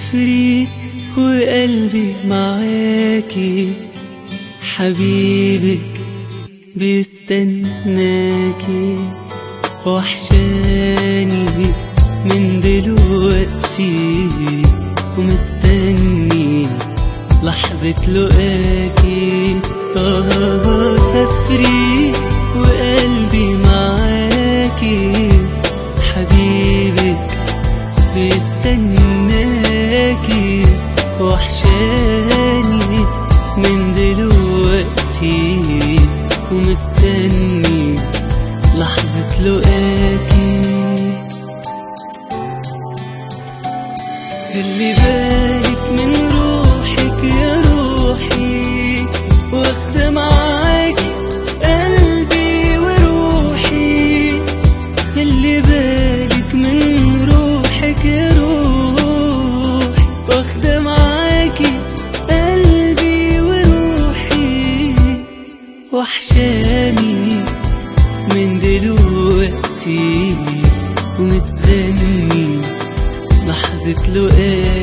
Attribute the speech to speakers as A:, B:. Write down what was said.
A: سافري وقلبي معاكي حبيبك بيستناكي وحشاني من دلوقتي ومستني لحظة لقاكي آه سافري وقلبي معاكي حبيبك بيستناكي وحشاني من دلوقتي ومستني لحظة لقاكي خلي بالك من روحك يا روحي واخدة معاكي قلبي وروحي خلي بالك من روحك يا روحي واخدة معاكي قلبي وروحي وحشاني من دلوقتي ومستني لحظة لقاكي